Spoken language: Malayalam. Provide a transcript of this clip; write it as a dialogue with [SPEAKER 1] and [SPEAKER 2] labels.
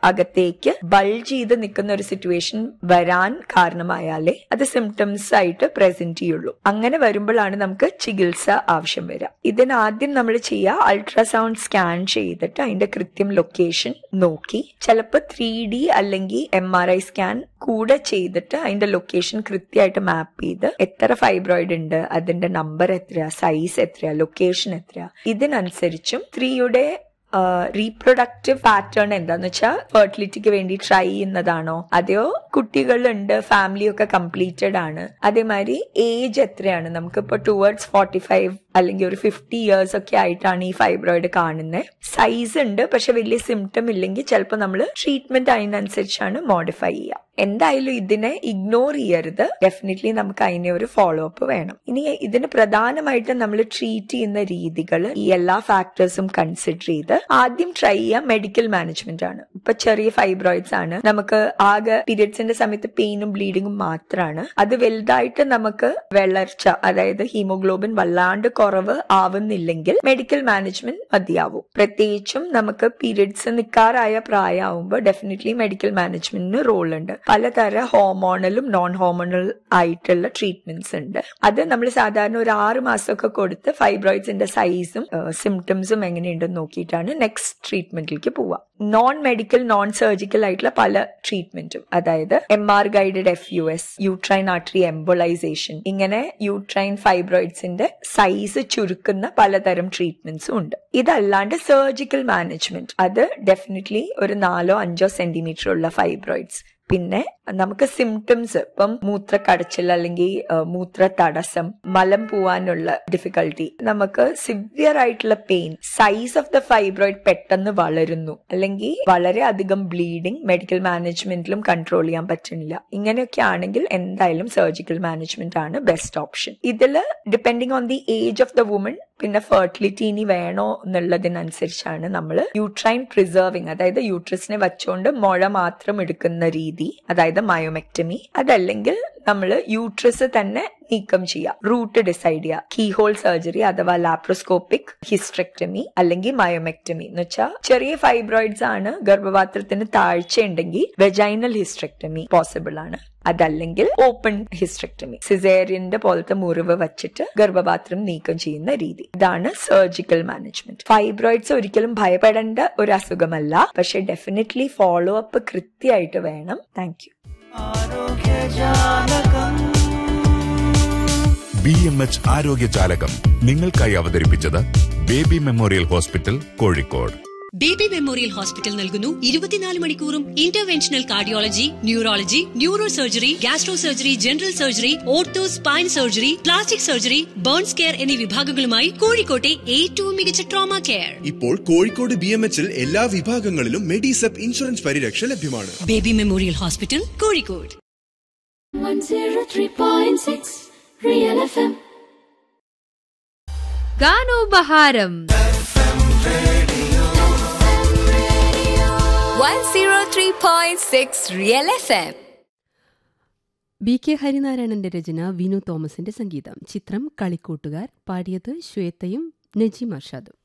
[SPEAKER 1] അകത്തേക്ക് ബൾജ് ചെയ്ത് നിൽക്കുന്ന ഒരു സിറ്റുവേഷൻ വരാൻ കാരണമായാലേ അത് സിംറ്റംസ് ആയിട്ട് പ്രസന്റ് ചെയ്യുള്ളൂ അങ്ങനെ വരുമ്പോഴാണ് നമുക്ക് ചികിത്സ ആവശ്യം വരിക ഇതിനാദ്യം നമ്മൾ ചെയ്യുക അൾട്രാസൗണ്ട് സ്കാൻ ചെയ്തിട്ട് അതിന്റെ കൃത്യം ലൊക്കേഷൻ നോക്കി ചിലപ്പോൾ ത്രീ ഡി അല്ലെങ്കിൽ എം ആർ ഐ സ്കാൻ കൂടെ ചെയ്തിട്ട് അതിന്റെ ലൊക്കേഷൻ കൃത്യമായിട്ട് മാപ്പ് ചെയ്ത് എത്ര ഫൈബ്രോയിഡ് ഉണ്ട് അതിന്റെ നമ്പർ എത്രയാ സൈസ് എത്രയാ ലൊക്കേഷൻ എത്രയാ ഇതിനനുസരിച്ചും സ്ത്രീയുടെ റീപ്രൊഡക്റ്റീവ് പാറ്റേൺ എന്താന്ന് വെച്ചാൽ ഫെർട്ടിലിറ്റിക്ക് വേണ്ടി ട്രൈ ചെയ്യുന്നതാണോ അതെയോ കുട്ടികളുണ്ട് ഫാമിലി ഒക്കെ കംപ്ലീറ്റഡ് ആണ് അതേമാതിരി ഏജ് എത്രയാണ് നമുക്കിപ്പോ ടുവേർഡ്സ് ഫോർട്ടി ഫൈവ് അല്ലെങ്കിൽ ഒരു ഫിഫ്റ്റി ഇയേഴ്സ് ഒക്കെ ആയിട്ടാണ് ഈ ഫൈബ്രോയിഡ് കാണുന്നത് സൈസ് ഉണ്ട് പക്ഷെ വലിയ സിംറ്റം ഇല്ലെങ്കിൽ ചിലപ്പോൾ നമ്മൾ ട്രീറ്റ്മെന്റ് അതിനനുസരിച്ചാണ് മോഡിഫൈ ചെയ്യുക എന്തായാലും ഇതിനെ ഇഗ്നോർ ചെയ്യരുത് ഡെഫിനറ്റ്ലി നമുക്ക് അതിനെ ഒരു ഫോളോ അപ്പ് വേണം ഇനി ഇതിന് പ്രധാനമായിട്ടും നമ്മൾ ട്രീറ്റ് ചെയ്യുന്ന രീതികൾ ഈ എല്ലാ ഫാക്ടേഴ്സും കൺസിഡർ ചെയ്ത് ആദ്യം ട്രൈ ചെയ്യാം മെഡിക്കൽ മാനേജ്മെന്റ് ആണ് ഇപ്പൊ ചെറിയ ഫൈബ്രോയിഡ്സ് ആണ് നമുക്ക് ആകെ പീരിയഡ്സിന്റെ സമയത്ത് പെയിനും ബ്ലീഡിങ്ങും മാത്രമാണ് അത് വലുതായിട്ട് നമുക്ക് വളർച്ച അതായത് ഹീമോഗ്ലോബിൻ വല്ലാണ്ട് കുറവ് ആവുന്നില്ലെങ്കിൽ മെഡിക്കൽ മാനേജ്മെന്റ് മതിയാവും പ്രത്യേകിച്ചും നമുക്ക് പീരിയഡ്സ് നിൽക്കാറായ പ്രായമാവുമ്പോൾ ഡെഫിനറ്റ്ലി മെഡിക്കൽ മാനേജ്മെന്റിന് റോൾ ഉണ്ട് പലതര ഹോർമോണലും നോൺ ഹോർമോണൽ ആയിട്ടുള്ള ട്രീറ്റ്മെന്റ്സ് ഉണ്ട് അത് നമ്മൾ സാധാരണ ഒരു ആറ് മാസമൊക്കെ കൊടുത്ത് ഫൈബ്രോയിഡ്സിന്റെ സൈസും സിംറ്റംസും എങ്ങനെയുണ്ടെന്ന് നോക്കിയിട്ടാണ് നെക്സ്റ്റ് ട്രീറ്റ്മെന്റിലേക്ക് പോവുക നോൺ മെഡിക്കൽ നോൺ സർജിക്കൽ ആയിട്ടുള്ള പല ട്രീറ്റ്മെന്റും അതായത് M R guided F U S uterine artery embolisation ഇങ്ങനെ യൂട്രൈൻ ഫൈബ്രോയിഡ്സിന്റെ സൈസ് ചുരുക്കുന്ന പലതരം ട്രീറ്റ്മെന്റ്സും ഉണ്ട് ഇതല്ലാണ്ട് സർജിക്കൽ മാനേജ്മെന്റ് അത് ഡെഫിനറ്റ്ലി ഒരു നാലോ അഞ്ചോ സെന്റിമീറ്റർ ഉള്ള ഫൈബ്രോയിഡ്സ് പിന്നെ നമുക്ക് സിംറ്റംസ് ഇപ്പം മൂത്രക്കടച്ചിൽ അല്ലെങ്കിൽ മൂത്ര തടസ്സം മലം പോവാനുള്ള ഡിഫിക്കൽട്ടി നമുക്ക് സിവിയർ ആയിട്ടുള്ള pain size of the fibroid പെട്ടെന്ന് വളരുന്നു അല്ലെങ്കിൽ വളരെ അധികം ബ്ലീഡിങ് മെഡിക്കൽ മാനേജ്മെന്റിലും കൺട്രോൾ ചെയ്യാൻ പറ്റുന്നില്ല ഇങ്ങനെയൊക്കെ ആണെങ്കിൽ എന്തായാലും സർജിക്കൽ മാനേജ്മെന്റ് ആണ് ബെസ്റ്റ് ഓപ്ഷൻ ഇതിൽ depending on the age of the woman പിന്നെ ഫെർട്ടിലിറ്റി ഇനി വേണോ എന്നുള്ളതിനനുസരിച്ചാണ് നമ്മൾ യൂട്രൈൻ പ്രിസർവിങ് അതായത് യൂട്രസിനെ വെച്ചുകൊണ്ട് മുഴ മാത്രം എടുക്കുന്ന രീതി അതായത് മയോമെക്ടമി അതല്ലെങ്കിൽ നമ്മൾ യൂട്രസ് തന്നെ നീക്കം ചെയ്യുക റൂട്ട് ഡിസൈഡ് ചെയ്യുക കീ ഹോൾ സർജറി അഥവാ ലാപ്രോസ്കോപ്പിക് ഹിസ്ട്രെക്ടമി അല്ലെങ്കിൽ മയോമെക്ടമി എന്ന് വെച്ചാൽ ചെറിയ ഫൈബ്രോയിഡ്സ് ആണ് ഗർഭപാത്രത്തിന് താഴ്ച ഉണ്ടെങ്കിൽ വെജൈനൽ ഹിസ്ട്രെക്ടമി പോസിബിൾ ആണ് അതല്ലെങ്കിൽ ഓപ്പൺ ഹിസ്ട്രെക്ടമി സിസേറിയന്റെ പോലത്തെ മുറിവ് വച്ചിട്ട് ഗർഭപാത്രം നീക്കം ചെയ്യുന്ന രീതി ഇതാണ് സർജിക്കൽ മാനേജ്മെന്റ് ഫൈബ്രോയിഡ്സ് ഒരിക്കലും ഭയപ്പെടേണ്ട ഒരു അസുഖമല്ല പക്ഷെ ഡെഫിനറ്റ്ലി ഫോളോ അപ്പ് കൃത്യമായിട്ട് വേണം thank you
[SPEAKER 2] B M H ആരോഗ്യജാലകം നിങ്ങൾക്കായി അവതരിപ്പിച്ചത് baby memorial hospital Kozhikode
[SPEAKER 3] baby memorial hospital നൽകുന്നു ഇരുപത്തിനാല് മണിക്കൂറും interventional cardiology neurology neuro surgery gastro surgery general surgery ortho spine surgery plastic surgery burns care എന്നീ വിഭാഗങ്ങളുമായി കോഴിക്കോട്ടെ ഏറ്റവും മികച്ച ട്രോമ കെയർ
[SPEAKER 4] ഇപ്പോൾ കോഴിക്കോട് ബി എം എച്ചിൽ എല്ലാ വിഭാഗങ്ങളിലും മെഡിസെപ്പ് ഇൻഷുറൻസ് പരിരക്ഷ ലഭ്യമാണ്
[SPEAKER 3] Baby memorial hospital Kozhikode
[SPEAKER 5] 103.6 Real FM.
[SPEAKER 6] ഗാനോപഹാരം
[SPEAKER 7] one zero three point six Real F M
[SPEAKER 6] B K ഹരിനാരായണന്റെ രചന വിനു തോമസിന്റെ സംഗീതം ചിത്രം കളിക്കൂട്ടുകാർ പാടിയത് ശ്വേതയും നജീം അർഷാദും